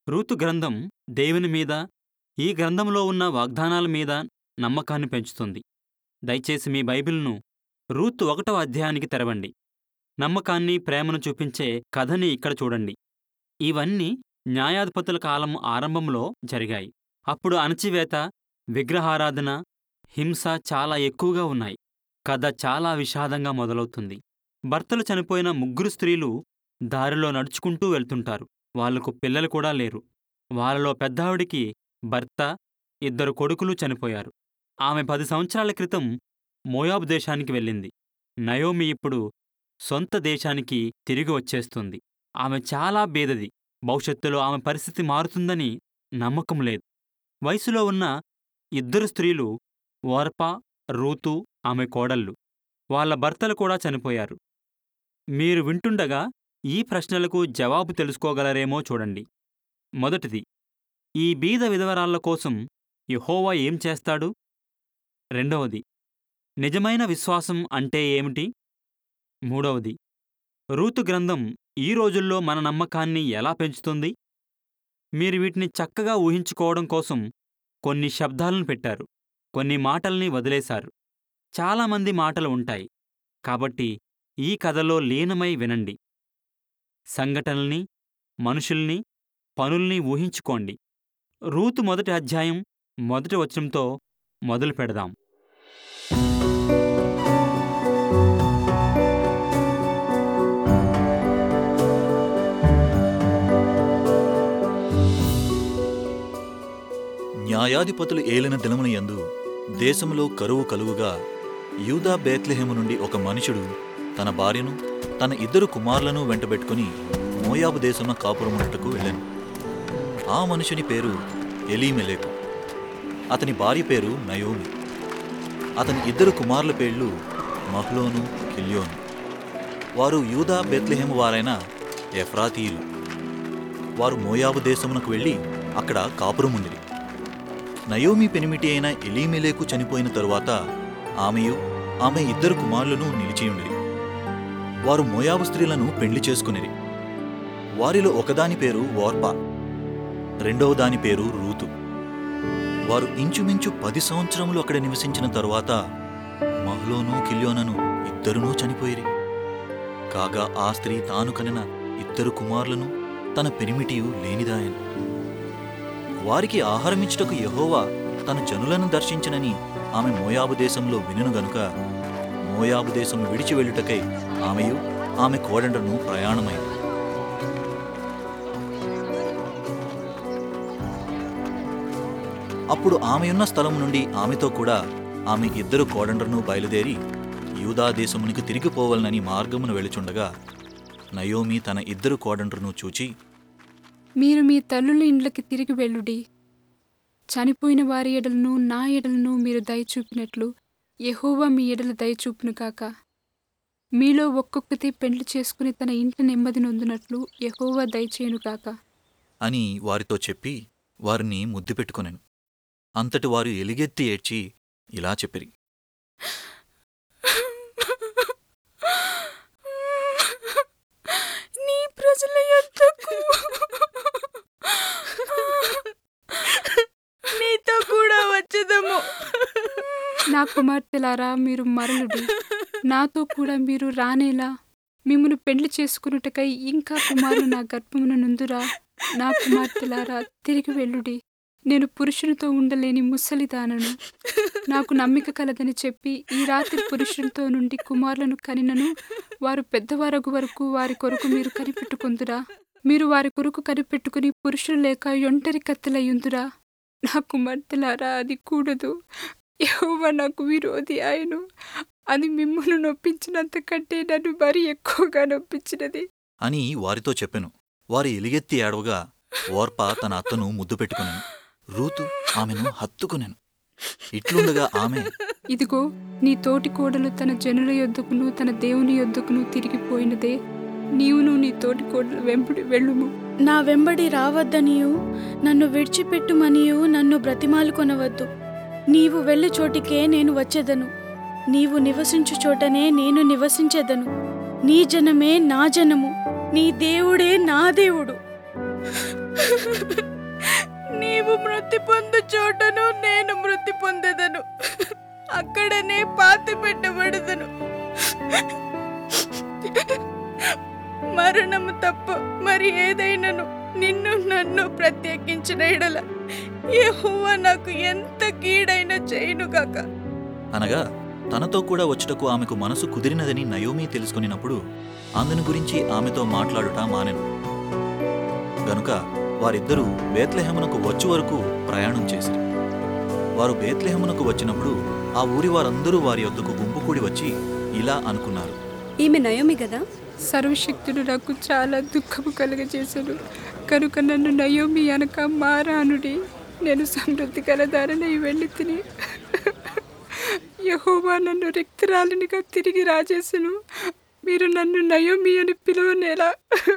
Ruth గ్రంథం దేవుని మీద ఈ గ్రంథంలో ఉన్న వాగ్దానాల మీద నమ్మకాన్ని పెంచుతుంది దయచేసి మీ బైబిల్ను రూతు ఒకటవ అధ్యాయానికి తెరవండి నమ్మకాన్ని ప్రేమను చూపించే కథని ఇక్కడ చూడండి ఇవన్నీ న్యాయాధిపతుల కాలం ఆరంభంలో జరిగాయి అప్పుడు అణచివేత విగ్రహారాధన హింస చాలా ఎక్కువగా ఉన్నాయి కథ చాలా విషాదంగా మొదలవుతుంది భర్తలు చనిపోయిన ముగ్గురు స్త్రీలు దారిలో నడుచుకుంటూ వెళ్తుంటారు వాళ్లకు పిల్లలు కూడా లేరు వాళ్ళలో పెద్దావిడికి భర్త ఇద్దరు కొడుకులు చనిపోయారు ఆమె పది సంవత్సరాల క్రితం మోయాబు దేశానికి వెళ్ళింది నయోమి ఇప్పుడు సొంత దేశానికి తిరిగి వచ్చేస్తుంది ఆమె చాలా బేదది భవిష్యత్తులో ఆమె పరిస్థితి మారుతుందని నమ్మకం లేదు వయసులో ఉన్న ఇద్దరు స్త్రీలు ఓర్ప రూతు ఆమె కోడళ్ళు వాళ్ళ భర్తలు కూడా చనిపోయారు మీరు వింటుండగా ఈ ప్రశ్నలకు జవాబు తెలుసుకోగలరేమో చూడండి మొదటిది ఈ బీద విధవరాళ్ల కోసం యెహోవా ఏం చేస్తాడు రెండవది నిజమైన విశ్వాసం అంటే ఏమిటి మూడవది రూతు గ్రంథం ఈ రోజుల్లో మన నమ్మకాన్ని ఎలా పెంచుతుంది మీరు వీటిని చక్కగా ఊహించుకోవడం కోసం కొన్ని శబ్దాలను పెట్టారు కొన్ని మాటల్ని వదిలేశారు చాలామంది మాటలు ఉంటాయి కాబట్టి ఈ కథలో లీనమై వినండి సంఘటనల్ని మనుషుల్ని పనుల్ని ఊహించుకోండి రూతు మొదటి అధ్యాయం మొదటి వచనంతో మొదలు పెడదాం న్యాయాధిపతులు ఏలిన దినమున యందు దేశములో కరువు కలుగుగా యూదా బేత్లెహేము నుండి ఒక మనుషుడు తన భార్యను తన ఇద్దరు కుమారులను వెంటబెట్టుకుని మోయాబు దేశమున కాపురమునట్టుకు వెళ్ళాను ఆ మనుషుని పేరు ఎలీమెలేకు అతని భార్య పేరు నయోమి అతని ఇద్దరు కుమారుల పేర్లు మహ్లోను కిల్యోను వారు యూదా బెత్లెహేము వారైన ఎఫ్రాతీయులు వారు మోయాబు దేశమునకు వెళ్ళి అక్కడ కాపురముండిరి నయోమి పెనిమిటి అయిన ఎలీమెలేకు చనిపోయిన తరువాత ఆమెయు ఆమె ఇద్దరు కుమారులను నిలిచియుండిరి వారు మోయాబు స్త్రీలను పెండ్లి చేసుకునిరి వారిలో ఒకదాని పేరు ఓర్పా రెండవ దాని పేరు రూతు వారు ఇంచుమించు పది సంవత్సరములు అక్కడ నివసించిన తరువాత మహ్లోను కిల్యోనను ఇద్దరునూ చనిపోయిరి కాగా ఆ స్త్రీ తాను కనిన ఇద్దరు కుమారులను తన పెనిమిటియు లేనిదాయను వారికి ఆహారమిచ్చుటకు యెహోవా తన జనులను దర్శించనని ఆమె మోయాబు దేశంలో వినును గనుక మోయాబు దేశం విడిచి వెళ్ళుటకై ఆమెయు ఆమె కోడండను ప్రయాణమైంది అప్పుడు ఆమెయున్న స్థలం నుండి ఆమెతో కూడా ఆమె ఇద్దరు కోడండ్రను బయలుదేరి యూదా దేశమునికి తిరిగిపోవాలనని మార్గమును వెళుచుండగా నయోమి తన ఇద్దరు కోడండ్రను చూచి మీరు మీ తల్లుల ఇండ్లకి తిరిగి వెళ్ళుడి చనిపోయిన వారి ఎడలను నా ఎడలను మీరు దయచూపినట్లు యెహోవా మీ ఎడల దయచూపును కాక మీలో ఒక్కొక్కటి పెండ్లి చేసుకుని తన ఇంటి నెమ్మది నొందునట్లు యెహోవా దయచేయును కాక అని వారితో చెప్పి వారిని ముద్దు పెట్టుకొనెను అంతటి వారు ఎలిగెత్తి ఏడ్చి ఇలా చెప్పిరి నీ ప్రజల యొద్దకు నీతో కూడా వచ్చేదము నా కుమార్తెలారా మీరు మరలుడి నాతో కూడా మీరు రానేలా మిమ్మను పెండ్లి చేసుకున్నటకై ఇంకా కుమారులు నా గర్భమున నుందురా నా కుమార్తెలారా తిరిగి వెళ్ళుడి నేను పురుషునితో ఉండలేని ముసలిదానను నాకు నమ్మిక కలదని చెప్పి ఈ రాత్రి పురుషునితో నుండి కుమారులను కనినను వారు పెద్దవారగు వరకు వారి కొరకు మీరు కనిపెట్టుకుందురా మీరు వారి కొరకు కనిపెట్టుకుని పురుషులు లేక ఒంటరి కత్తెలయ్యుందురా నా కుమార్తెలారా అది కూడదు యెహోవా నాకు విరోధి ఆయను అది మిమ్మల్ని నొప్పించినంత కంటే నన్ను మరీ ఎక్కువగా నొప్పించినది అని వారితో చెప్పెను వారు ఎలిగెత్తి ఏడవగా ఓర్ప తన అత్తను ముద్దు పెట్టుకొనెను రూతు ఆమెను హత్తుకొనెను ఇట్లుండగా ఆమె ఇదిగో నీ తోటి కోడలు తన జనుల యొద్దకును తన దేవుని యొద్దకును తిరిగిపోయినదే నీవును నీ తోటి కోడలు వెంబడి వెళ్ళుము నా వెంబడి రావద్దనియు నన్ను విడిచిపెట్టుమనియు నన్ను బ్రతిమాలు కొనవద్దు నీవు వెళ్ళు చోటికే నేను వచ్చేదను నీవు నివసించు చోటనే నేను నివసించేదను నీ జనమే నా జనము నీ దేవుడే నా దేవుడు నీవు మృతి పొందు చోటను నేను మృతి పొందదను అక్కడనే పాతి పెట్టబడదను మరణము తప్ప మరి ఏదైనను నిన్ను నన్ను ప్రత్యేకించిన ఎడల యెహోవా నాకు ఎంత కీడైన చేయును కాక అనగా తనతో కూడా వచ్చుటకు ఆమెకు మనసు కుదిరినదని నయోమి తెలుసుకునినప్పుడు అందుని గురించి ఆమెతో మాట్లాడుట మానెను గనుక వారిద్దరూ బేత్లెహమునకు వచ్చు వరకు ప్రయాణం చేసిరి వారు బేత్లెహమునకు వచ్చినప్పుడు ఆ ఊరి వారందరూ వారి యొద్దకు గుంపు కూడి వచ్చి ఇలా అనుకున్నారు ఈమె నయోమి కదా సర్వశక్తుడు నాకు చాలా దుఃఖము కలుగజేశాను కనుక నన్ను నయోమి అనక మారానుడి నేను సమృద్ధి కలదారని వెళ్ళి తిని యహోవా నన్ను రిక్తురాలినిగా తిరిగి రాజేసును మీరు నన్ను నయోమి అని పిలువనేలా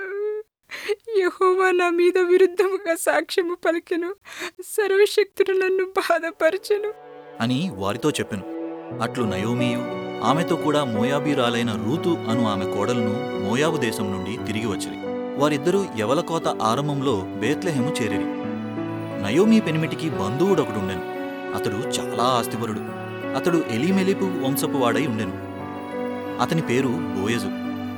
యహోవా నా మీద విరుద్ధముగా సాక్ష్యము పలికెను సర్వశక్తుడు నన్ను బాధపరచెను అని వారితో చెప్పెను అట్లు నయోమియు ఆమెతో కూడా మోయాబీరాలైన రూతు అను ఆమె కోడలను మోయాబు దేశం నుండి తిరిగి వచ్చిరి వారిద్దరూ యవలకోత ఆరంభంలో బేత్లెహెము చేరిరి నయోమి పెనిమిటికి బంధువుడొకడుండెను అతడు చాలా ఆస్తిపరుడు అతడు ఎలిమెలిపు వంశపు వాడై ఉండెను అతని పేరు బోయజు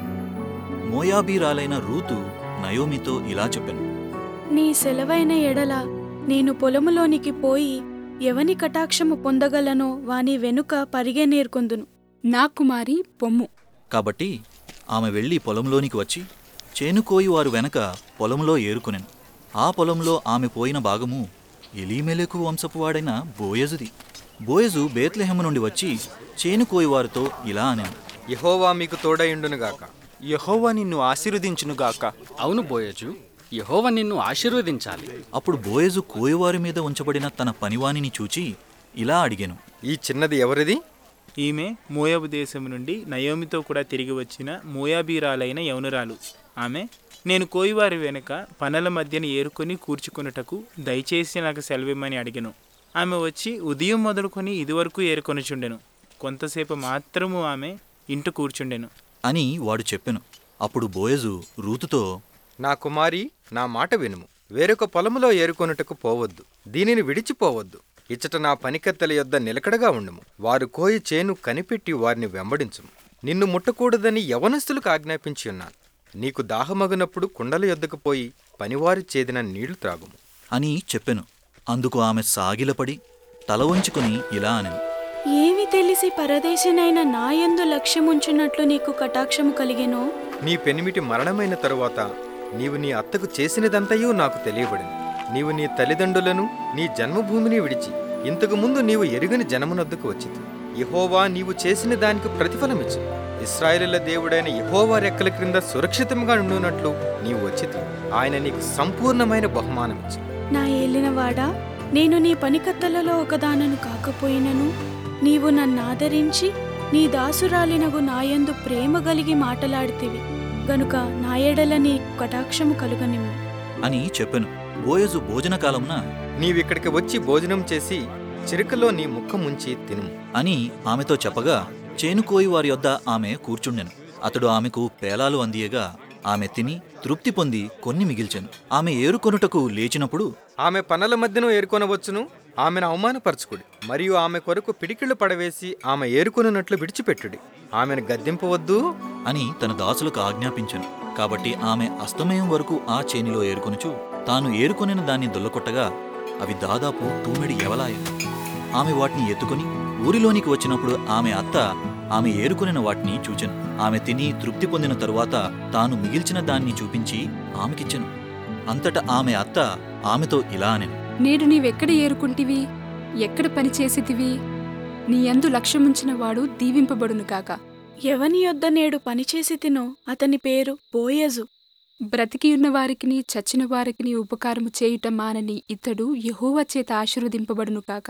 మోయాబీరాలైన రూతు నయోమితో ఇలా చెప్పెను నీ సెలవైన ఎడల నేను పొలములోనికి పోయి ఎవని కటాక్షము పొందగలనో వాని వెనుక పరిగే నేర్కొందును నా కుమారి పొమ్ము కాబట్టి ఆమె వెళ్ళి పొలంలోనికి వచ్చి చేనుకోయి వారు వెనక పొలంలో ఏరుకొనెను ఆ పొలంలో ఆమె పోయిన భాగము ఎలీమెలెకు వంశపు వాడైన బోయజుది బోయజు బేత్లెహెము నుండి వచ్చి చేనుకోయి వారితో ఇలా అనెను యహోవా మీకు తోడయుండునుగాక యహోవా నిన్ను ఆశీర్వదించునుగాక అవును బోయజు యహోవ నిన్ను ఆశీర్వదించాలి అప్పుడు బోయజు కోయివారి మీద ఉంచబడిన తన పనివానిని చూచి ఇలా అడిగాను ఈ చిన్నది ఎవరిది ఈమె మోయాబు దేశం నుండి నయోమితో కూడా తిరిగి వచ్చిన మోయాబీరాలైన యవనురాలు ఆమె నేను కోయివారి వెనుక పనల మధ్యన ఏరుకొని కూర్చుకొనుటకు దయచేసి నాకు సెలవిమ్మని అడిగను ఆమె వచ్చి ఉదయం మొదలుకొని ఇదివరకు ఏరుకొనుచుండెను కొంతసేపు మాత్రము ఆమె ఇంట కూర్చుండెను అని వాడు చెప్పెను అప్పుడు బోయజు రూతుతో నా కుమారి నా మాట వినుము వేరొక పొలములో ఏరుకొనుటకు పోవద్దు దీనిని విడిచిపోవద్దు ఇచ్చట నా పనికత్తెల యొద్ద నిలకడగా ఉండుము వారు కోయి చేను కనిపెట్టి వారిని వెంబడించుము నిన్ను ముట్టకూడదని యవనస్తులకు ఆజ్ఞాపించి ఉన్నాను నీకు దాహమగునప్పుడు కుండల యొద్దకు పోయి పనివారి చేదిన నీళ్లు త్రాగుము అని చెప్పెను అందుకు ఆమె సాగిలపడి తల వంచుకుని ఇలా అనెను ఏమి తెలిసి పరదేశినైన నాయందు లక్ష్యముంచున్నట్లు నీకు కటాక్షము కలిగెనో నీ పెనిమిటి మరణమైన తరువాత నీవు నీ అత్తకు చేసినదంతయూ నాకు తెలియబడింది నీవు నీ తల్లిదండ్రులను నీ జన్మభూమిని విడిచి ఇంతకు ముందు నీవు ఎరుగని జనమునొద్దకు వచ్చింది యహోవా నీవు చేసిన దానికి ప్రతిఫలమిచ్చు ఇస్రాయేలుల దేవుడైన యహోవా రెక్కల క్రింద సురక్షితంగా ఉండునట్లు నీవు వచ్చితి ఆయన నీకు సంపూర్ణమైన బహుమానమిచ్చు నా ఏలినవాడా నేను నీ పనికత్తలలో ఒకదానను కాకపోయినను నీవు నన్ను ఆదరించి నీ దాసురాలినగు నాయందు ప్రేమ కలిగి మాటలాడితివి గనుక నా ఎడల నీ కటాక్షము కలుగనిమ్ము అని చెప్పెను బోయజు భోజనకాలమున నీవిక్కడికి వచ్చి భోజనం చేసి చిరుకలో నీ ముఖం ముంచి తినుము అని ఆమెతో చెప్పగా చేనుకోయి వారి యొద్ద ఆమె కూర్చుండెను అతడు ఆమెకు పేలాలు అందియగా ఆమె తిని తృప్తి పొంది కొన్ని మిగిల్చెను ఆమె ఏరుకొనుటకు లేచినప్పుడు ఆమె పనుల మధ్యను ఏరుకొనవచ్చును ఆమెను అవమానపరచుకుడి మరియు ఆమె కొరకు పిడికిళ్లు పడవేసి ఆమె ఏరుకొనున్నట్లు విడిచిపెట్టుడి ఆమెను గద్దింపవద్దు అని తన దాసులకు ఆజ్ఞాపించెను కాబట్టి ఆమె అస్తమయం వరకు ఆ చేనిలో ఏరుకొనుచు తాను ఏరుకొనిన దాన్ని దొల్లకొట్టగా అవి దాదాపు తూమెడి ఎవలాయను ఆమె వాటిని ఎత్తుకొని ఊరిలోనికి వచ్చినప్పుడు ఆమె అత్త ఆమె ఏరుకొనిన వాటిని చూచెను ఆమె తిని తృప్తి పొందిన తరువాత తాను మిగిల్చిన దాన్ని చూపించి ఆమెకిచ్చెను అంతటా ఆమె అత్త ఆమెతో ఇలా అనెను నేడు నీవెక్కడ ఏరుకుంటివి ఎక్కడ పని చేసితివి నీ యందు లక్ష్యముంచిన వాడు దీవింపబడును కాక ఎవని యొద్ద నేడు పనిచేసి తినో అతని పేరు బోయజు బ్రతికియున్న వారికిని చచ్చిన వారికిని ఉపకారము చేయుట మానని ఇతడు యెహోవా చేత ఆశీర్వదింపబడును కాక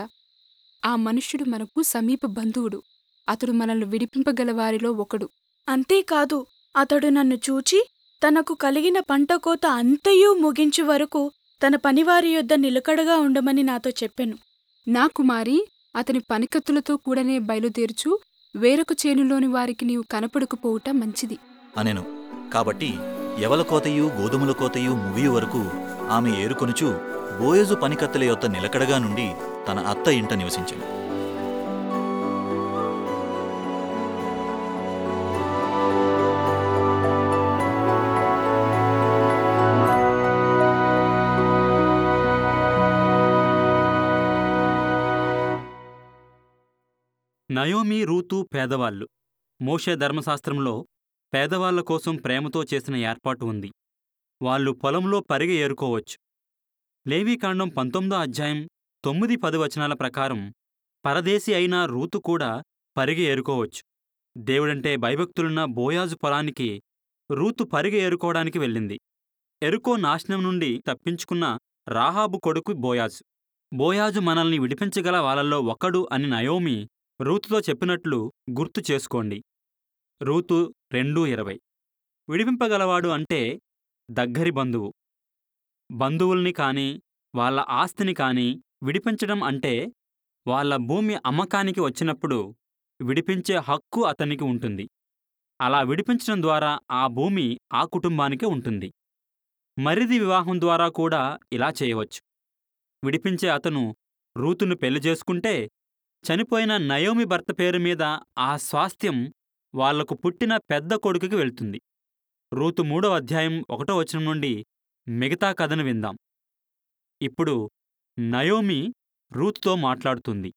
ఆ మనుష్యుడు మనకు సమీప బంధువుడు అతడు మనల్ని విడిపింపగల వారిలో ఒకడు అంతేకాదు అతడు నన్ను చూచి తనకు కలిగిన పంట కోత అంతయూ ముగించు వరకు తన పనివారి యొద్ద నిలకడగా ఉండమని నాతో చెప్పెను నా కుమారి అతని పనికత్తులతో కూడనే బయలుదేర్చు వేరొక చేనులోని వారికి నీవు కనపడకపోవుట మంచిది అనెను కాబట్టి ఎవల కోతయు గోధుమల కోతయు ముగియు వరకు ఆమె ఏరుకొనుచు బోయజు పనికత్తెల యొద్ద నిలకడగా నుండి తన అత్త ఇంట నివసించింది నయోమి రూతు పేదవాళ్ళు మోషే ధర్మశాస్త్రంలో పేదవాళ్ల కోసం ప్రేమతో చేసిన ఏర్పాటు ఉంది వాళ్ళు పొలంలో పరిగె ఏరుకోవచ్చు లేవీకాండం పంతొమ్మిదో అధ్యాయం తొమ్మిది పది వచనాల ప్రకారం పరదేశి అయిన రూతు కూడా పరిగె ఏరుకోవచ్చు దేవుడంటే భయభక్తులున్న బోయాజు పొలానికి రూతు పరిగె ఏరుకోవడానికి వెళ్ళింది ఎరుకో నాశనం నుండి తప్పించుకున్న రాహాబు కొడుకు బోయాజు బోయాజు మనల్ని విడిపించగల వాళ్ళల్లో ఒకడు అని నయోమి రూతుతో చెప్పినట్లు గుర్తు చేసుకోండి రూతు రెండు ఇరవై విడిపింపగలవాడు అంటే దగ్గరి బంధువు బంధువుల్ని కాని వాళ్ళ ఆస్తిని కాని విడిపించడం అంటే వాళ్ళ భూమి అమ్మకానికి వచ్చినప్పుడు విడిపించే హక్కు అతనికి ఉంటుంది అలా విడిపించడం ద్వారా ఆ భూమి ఆ కుటుంబానికే ఉంటుంది మరిది వివాహం ద్వారా కూడా ఇలా చేయవచ్చు విడిపించే అతను రూతును పెళ్లి చేసుకుంటే చనిపోయిన నయోమి భర్త పేరు మీద ఆ స్వాస్థ్యం వాళ్లకు పుట్టిన పెద్ద కొడుకుకి వెళ్తుంది రూతు మూడో అధ్యాయం ఒకటో వచనం నుండి మిగతా కథను విందాం ఇప్పుడు నయోమి రూతుతో మాట్లాడుతుంది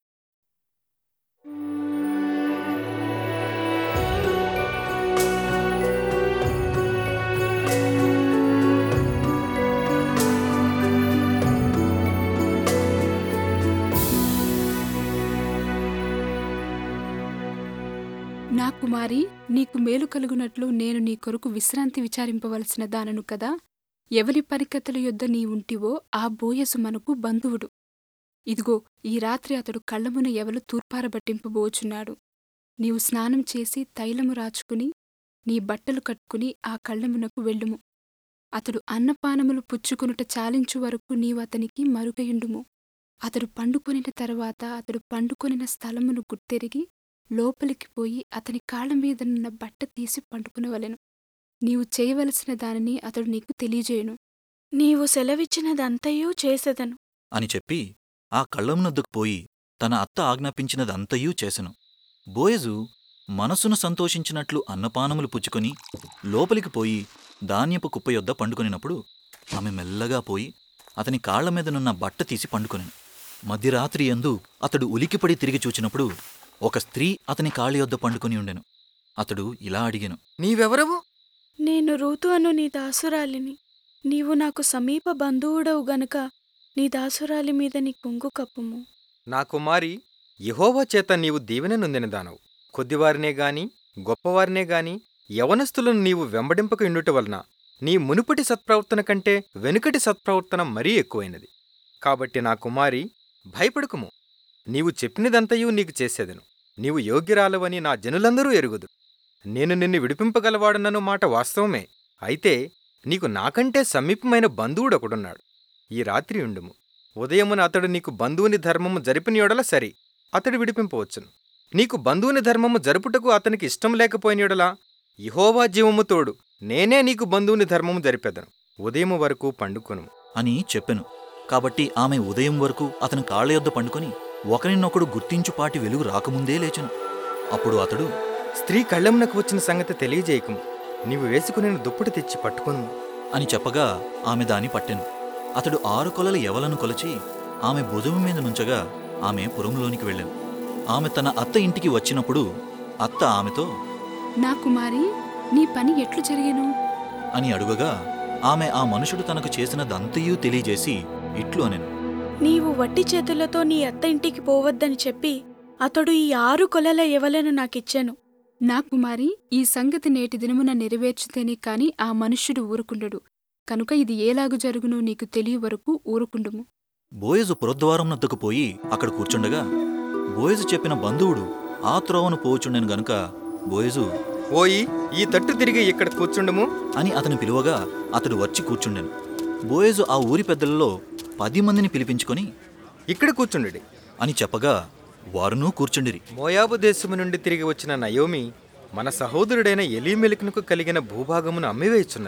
నా కుమారి నీకు మేలు కలుగునట్లు నేను నీ కొరకు విశ్రాంతి విచారింపవలసిన దానను కదా ఎవరి పరికతల యొద్ద నీ ఉంటివో ఆ బోయసు మనకు బంధువుడు ఇదిగో ఈ రాత్రి అతడు కళ్ళమున ఎవలు తూర్పారబట్టింపబోచున్నాడు నీవు స్నానం చేసి తైలము రాచుకుని నీ బట్టలు కట్టుకుని ఆ కళ్ళమునకు వెళ్ళుము అతడు అన్నపానములు పుచ్చుకొనుట చాలించు వరకు నీవు అతనికి మరుగయుండుము అతడు పండుకొనిన తర్వాత అతడు పండుకొనిన స్థలమును గుర్తెరిగి లోపలికి పోయి అతని కాళ్ళ మీదనున్న బట్ట తీసి పండుకునవలెను నీవు చేయవలసిన దానిని అతడు నీకు తెలియజేయును నీవు సెలవిచ్చినదంతయూ చేసెదను అని చెప్పి ఆ కళ్ళమునొద్దకు పోయి తన అత్త ఆజ్ఞాపించినదంతయూ చేసెను బోయజు మనసును సంతోషించినట్లు అన్నపానములు పుచ్చుకొని లోపలికి పోయి ధాన్యపు కుప్ప యొద్ద పండుకొనినప్పుడు ఆమె మెల్లగా పోయి అతని కాళ్ల మీదనున్న బట్ట తీసి పండుకొనెను మధ్యరాత్రి యందు అతడు ఉలికిపడి తిరిగి చూచినప్పుడు ఒక స్త్రీ అతని కాళ్ళ యొద్ద పండుకొని ఉండెను అతడు ఇలా అడిగెను నీవెవరవు నేను రూతు అను నీ దాసురాలిని నీవు నాకు సమీప బంధువుడవు గనుక నీ దాసురాలి మీద నీ కొంగు కప్పుము నా కుమారి యెహోవా చేత నీవు దీవెన నొందిన దానవు కొద్దివారినే గాని గొప్పవారినే గాని యవనస్తులను నీవు వెంబడింపక ఇండుట వలన నీ మునుపటి సత్ప్రవర్తన కంటే వెనుకటి సత్ప్రవర్తన మరీ ఎక్కువైనది కాబట్టి నా కుమారి భయపడకుము నీవు చెప్పినదంతయూ నీకు చేసేదను నీవు యోగ్యురాలవని నా జనులందరూ ఎరుగుదు నేను నిన్ను విడిపింపగలవాడనను మాట వాస్తవమే అయితే నీకు నాకంటే సమీపమైన బంధువుడొకడున్నాడు ఈ రాత్రి ఉండుము ఉదయమున అతడు నీకు బంధువుని ధర్మము జరిపిన యెడల సరి అతడు విడిపింపవచ్చును నీకు బంధువుని ధర్మము జరుపుటకు అతనికి ఇష్టం లేకపోయిన యెడల ఇహోవా జీవము తోడు నేనే నీకు బంధువుని ధర్మము జరిపెదను ఉదయము వరకు పండుకొను అని చెప్పెను కాబట్టి ఆమె ఉదయం వరకు అతని కాళ్ళ యొద్ద పండుకొని ఒకరినొకడు గుర్తించుపాటి వెలుగు రాకముందే లేచెను అప్పుడు అతడు స్త్రీ కళ్ళెమునకు వచ్చిన సంగతి తెలియజేయకము నీవు వేసుకుని దుప్పటి తెచ్చి పట్టుకొను అని చెప్పగా ఆమె దాని పట్టెను అతడు ఆరు కొలల ఎవలను కొలచి ఆమె భుజము మీద నుంచగా ఆమె పురంలోనికి వెళ్ళెను ఆమె తన అత్త ఇంటికి వచ్చినప్పుడు అత్త ఆమెతో నా కుమారి నీ పని ఎట్లు జరిగెను అని అడుగగా ఆమె ఆ మనుషుడు తనకు చేసినదంతయూ తెలియజేసి ఇట్లు అనెను నీవు వట్టి చేతులతో నీ అత్త ఇంటికి పోవద్దని చెప్పి అతడు ఈ ఆరు కొలల ఎవలను నాకిచ్చెను నా కుమారి ఈ సంగతి నేటి దినమున నెరవేర్చితేనే కాని ఆ మనుష్యుడు ఊరుకుండడు కనుక ఇది ఏలాగు జరుగునో నీకు తెలియ వరకు ఊరుకుండుము బోయజు పురద్వారం నద్దకు పోయి అక్కడ కూర్చుండగా బోయజు చెప్పిన బంధువుడు ఆ త్రోవను పోచుండెను గనుక బోయజు ఓయి ఈ తట్టు తిరిగి ఇక్కడ కూర్చుండుము అని అతని పిలువగా అతడు వచ్చి కూర్చుండెను బోయజు ఆ ఊరి పెద్దలలో పది మందిని పిలిపించుకొని ఇక్కడ కూర్చుండు అని చెప్పగా వారునూ కూర్చుండిరి మోయాబు దేశము నుండి తిరిగి వచ్చిన నయోమి మన సహోదరుడైన ఎలీమెలికునకు కలిగిన భూభాగమును అమ్మివేయుచున్నది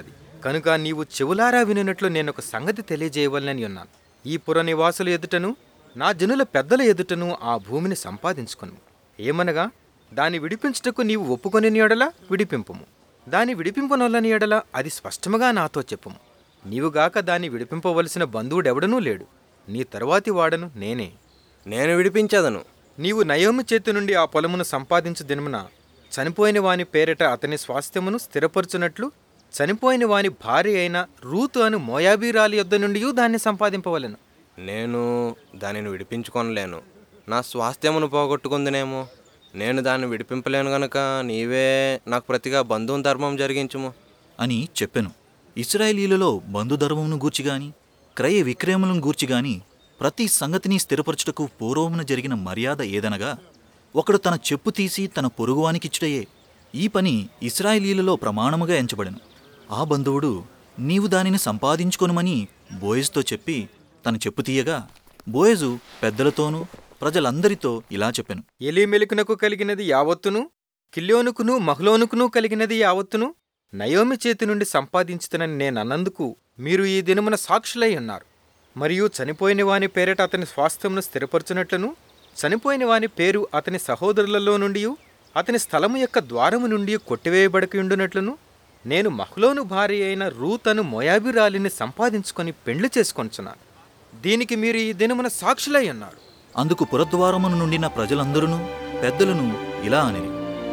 కనుక నీవు చెవులారా వినున్నట్లు నేను ఒక సంగతి తెలియజేయవలనని ఉన్నాను ఈ పుర నివాసుల ఎదుటను నా జనుల పెద్దల ఎదుటను ఆ భూమిని సంపాదించుకొను ఏమనగా దాని విడిపించుటకు నీవు ఒప్పుకొని ఎడల విడిపింపుము దాని విడిపింపనొల్లని ఎడల అది స్పష్టముగా నాతో చెప్పుము నీవుగాక దాన్ని విడిపింపవలసిన బంధువుడెవడనూ లేడు నీ తరువాతి వాడను నేనే నేను విడిపించదను నీవు నయోమి చేతి నుండి ఆ పొలమును సంపాదించు దినమున చనిపోయిన వాని పేరిట అతని స్వాస్థ్యమును స్థిరపరచునట్లు చనిపోయిన వాని భార్య అయిన రూతు అను మోయాబీరాలి యొద్ద నుండి దాన్ని సంపాదింపవలెను నేను దానిని విడిపించుకొనలేను నా స్వాస్థ్యమును పోగొట్టుకుందినేమో నేను దాన్ని విడిపింపలేను గనుక నీవే నాకు ప్రతిగా బంధువు ధర్మం జరిగించుము అని చెప్పెను ఇస్రాయేలీలలో బంధుధర్మమును గూర్చిగాని క్రయ విక్రయములను గూర్చిగాని ప్రతి సంగతిని స్థిరపరచుటకు పూర్వమున జరిగిన మర్యాద ఏదనగా ఒకడు తన చెప్పు తీసి తన పొరుగువానికిచ్చుటయే ఈ పని ఇస్రాయేలీలలో ప్రమాణముగా ఎంచబడెను ఆ బంధువుడు నీవు దానిని సంపాదించుకొనుమని బోయజుతో చెప్పి తన చెప్పు తీయగా బోయజు పెద్దలతోనూ ప్రజలందరితో ఇలా చెప్పెను ఎలీమెలికునకు కలిగినది యావత్తును కిల్యోనుకును మహ్లోనుకును కలిగినది యావత్తును నయోమి చేతి నుండి సంపాదించుతనని నేనన్నందుకు మీరు ఈ దినమున సాక్షులై ఉన్నారు మరియు చనిపోయిన వాని పేరిట అతని స్వాస్థ్యమును స్థిరపరచునట్లును చనిపోయిన వాని పేరు అతని సహోదరులలో నుండి అతని స్థలము యొక్క ద్వారము నుండి కొట్టివేయబడకుండునట్లును నేను మహ్లోను భార్య అయిన రూతను మొయాబిరాలిని సంపాదించుకొని పెండ్లి చేసుకొంచున్నాను దీనికి మీరు ఈ దినమున సాక్షులై ఉన్నారు అందుకు పురద్వారమును నుండిన ప్రజలందరూ పెద్దలను ఇలా అనిరి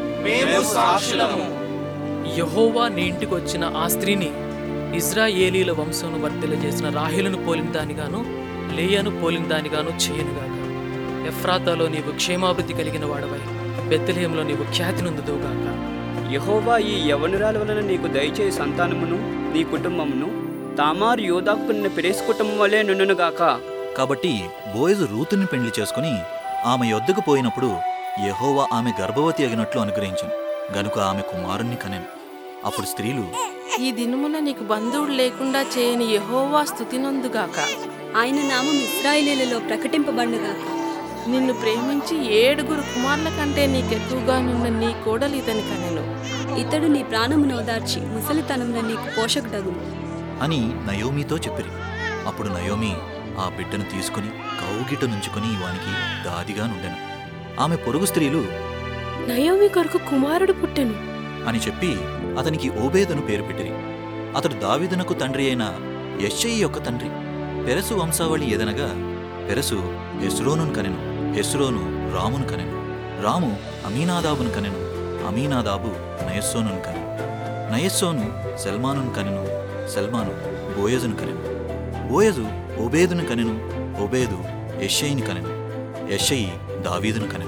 యహోవా నీ ఇంటికి వచ్చిన ఆ స్త్రీని ఇజ్రాయేలీల వంశమును వర్తిల చేసిన రాహిలను పోలిన దానిగాను లేయను పోలిన దానిగాను చేయనుగాక ఎఫ్రాతాలో నీవు క్షేమాభివృద్ధి కలిగిన వాడవై బెత్తలేంలో నీవు ఖ్యాతి నొందుదువుగాక యహోవా ఈ యవనురాల వలన నీకు దయచేయి సంతానమును నీ కుటుంబమును తామారు యోధాకున్న పెరేస్ కుటుంబం వలె నుండునుగాక కాబట్టి బోయజు రూతుని పెండ్లి చేసుకుని ఆమె యొద్దకు పోయినప్పుడు యెహోవా ఆమె గర్భవతి అగినట్లు అనుగ్రహించెను గనుక ఆమె కుమారుణ్ణి కనెను అప్పుడు స్త్రీలు ఈ దినమున నీకు బంధువుడు లేకుండా చేయని యెహోవా స్థుతినందుగాక ఆయన నామం ఇస్రాయేలీలలో ప్రకటింపబడుగాక నిన్ను ప్రేమించి ఏడుగురు కుమారుల కంటే నీకెక్కువగానున్న నీ కోడలు ఇతని కనెను ఇతడు నీ ప్రాణమును ఓదార్చి ముసలితనంలో నీకు పోషకుడగును అని నయోమితో చెప్పిరి అప్పుడు నయోమి ఆ బిడ్డను తీసుకుని కౌగిట నుంచుకుని వానికి దాదిగా నుండెను ఆమె పొరుగు స్త్రీలు నయోమి కొరకు కుమారుడు పుట్టెను అని చెప్పి అతనికి ఓబేదును పేరు పెట్టిరి అతడు దావీదునకు తండ్రి అయిన యెష్షయి యొక్క తండ్రి పెరసు వంశావళి ఏదనగా పెరసు హెస్రోనును కనెను హెస్రోను రామును కనెను రాము అమీనాదాబును కనెను అమీనాదాబు నయస్సోనును కనెను నయస్సోను సల్మానును కనెను సల్మాను బోయజును కనెను బోయజు ఓబేదును కనెను ఓబేదు యెష్షయిని కనెను యెష్షయి దావీదును కనెను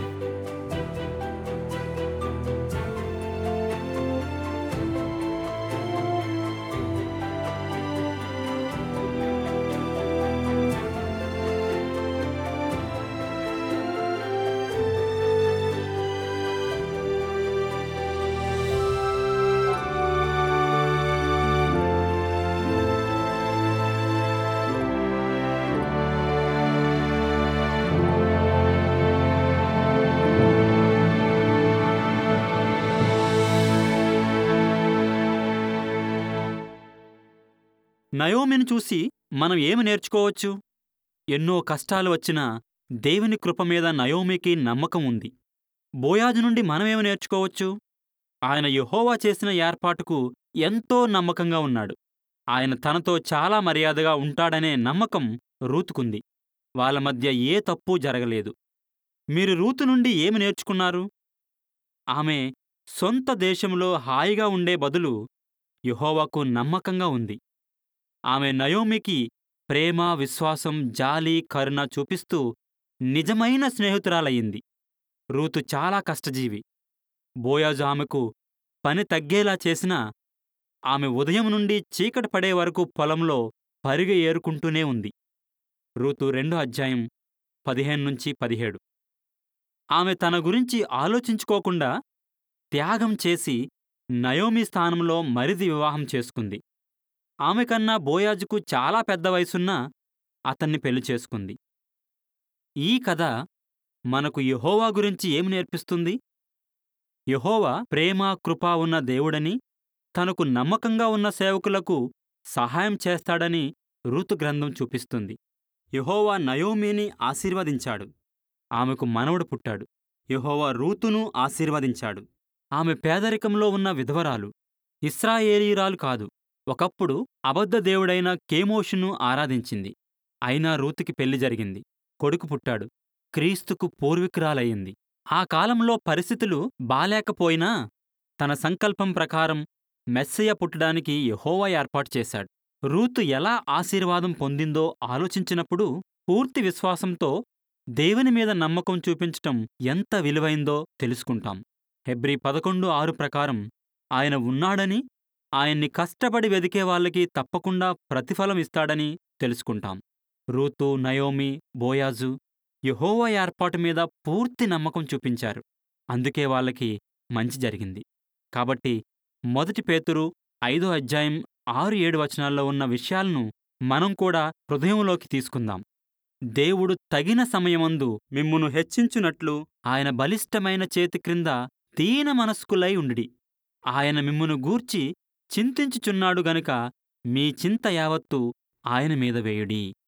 నయోమిని చూసి మనం ఏమి నేర్చుకోవచ్చు ఎన్నో కష్టాలు వచ్చినా దేవుని కృప మీద నయోమికి నమ్మకం ఉంది బోయాజు నుండి మనమేమి నేర్చుకోవచ్చు ఆయన యెహోవా చేసిన ఏర్పాటుకు ఎంతో నమ్మకంగా ఉన్నాడు ఆయన తనతో చాలా మర్యాదగా ఉంటాడనే నమ్మకం రూతుకుంది వాళ్ళ మధ్య ఏ తప్పు జరగలేదు మీరు రూతు నుండి ఏమి నేర్చుకున్నారు ఆమె సొంత దేశంలో హాయిగా ఉండే బదులు యెహోవాకు నమ్మకంగా ఉంది ఆమె నయోమికి ప్రేమ విశ్వాసం జాలి కరుణ చూపిస్తూ నిజమైన స్నేహితురాలయ్యింది రూతు చాలా కష్టజీవి బోయాజు ఆమెకు పని తగ్గేలా చేసినా ఆమె ఉదయం నుండి చీకటి పడే వరకు పొలంలో పరిగె ఏరుకుంటూనే ఉంది రూతు రెండో అధ్యాయం పదిహేను నుంచి పదిహేడు ఆమె తన గురించి ఆలోచించుకోకుండా త్యాగం చేసి నయోమి స్థానంలో మరిది వివాహం చేసుకుంది ఆమె కన్నా బోయాజుకు చాలా పెద్ద వయసున్నా అతన్ని పెళ్లి చేసుకుంది ఈ కథ మనకు యెహోవా గురించి ఏమి నేర్పిస్తుంది యెహోవా ప్రేమ కృప ఉన్న దేవుడని తనకు నమ్మకంగా ఉన్న సేవకులకు సహాయం చేస్తాడని రూతు గ్రంథం చూపిస్తుంది యెహోవా నయోమిని ఆశీర్వదించాడు ఆమెకు మనవడు పుట్టాడు యెహోవా రూతును ఆశీర్వదించాడు ఆమె పేదరికంలో ఉన్న విధవరాలు ఇస్రాయేలీరాలు కాదు ఒకప్పుడు అబద్ధ దేవుడైన కేమోషును ఆరాధించింది అయినా రూతుకి పెళ్లి జరిగింది కొడుకు పుట్టాడు క్రీస్తుకు పూర్వికురాలయ్యింది ఆ కాలంలో పరిస్థితులు బాలేకపోయినా తన సంకల్పం ప్రకారం మెస్సయ్య పుట్టడానికి యెహోవా ఏర్పాటు చేశాడు రూతు ఎలా ఆశీర్వాదం పొందిందో ఆలోచించినప్పుడు పూర్తి విశ్వాసంతో దేవుని మీద నమ్మకం చూపించటం ఎంత విలువైందో తెలుసుకుంటాం హెబ్రీ పదకొండు ఆరు ప్రకారం ఆయన ఉన్నాడని ఆయన్ని కష్టపడి వెదికే వాళ్ళకి తప్పకుండా ప్రతిఫలం ఇస్తాడని తెలుసుకుంటాం రూతు నయోమి బోయాజు యెహోవా ఏర్పాటు మీద పూర్తి నమ్మకం చూపించారు అందుకే వాళ్ళకి మంచి జరిగింది కాబట్టి మొదటి పేతురు ఐదో అధ్యాయం ఆరు ఏడు వచనాల్లో ఉన్న విషయాలను మనం కూడా హృదయంలోకి తీసుకుందాం దేవుడు తగిన సమయమందు మిమ్మును హెచ్చించునట్లు ఆయన బలిష్టమైన చేతి క్రింద దీన మనస్కులై ఉండిడి ఆయన మిమ్మును గూర్చి చింతించుచున్నాడు గనుక మీ చింత యావత్తు ఆయన మీద వేయుడి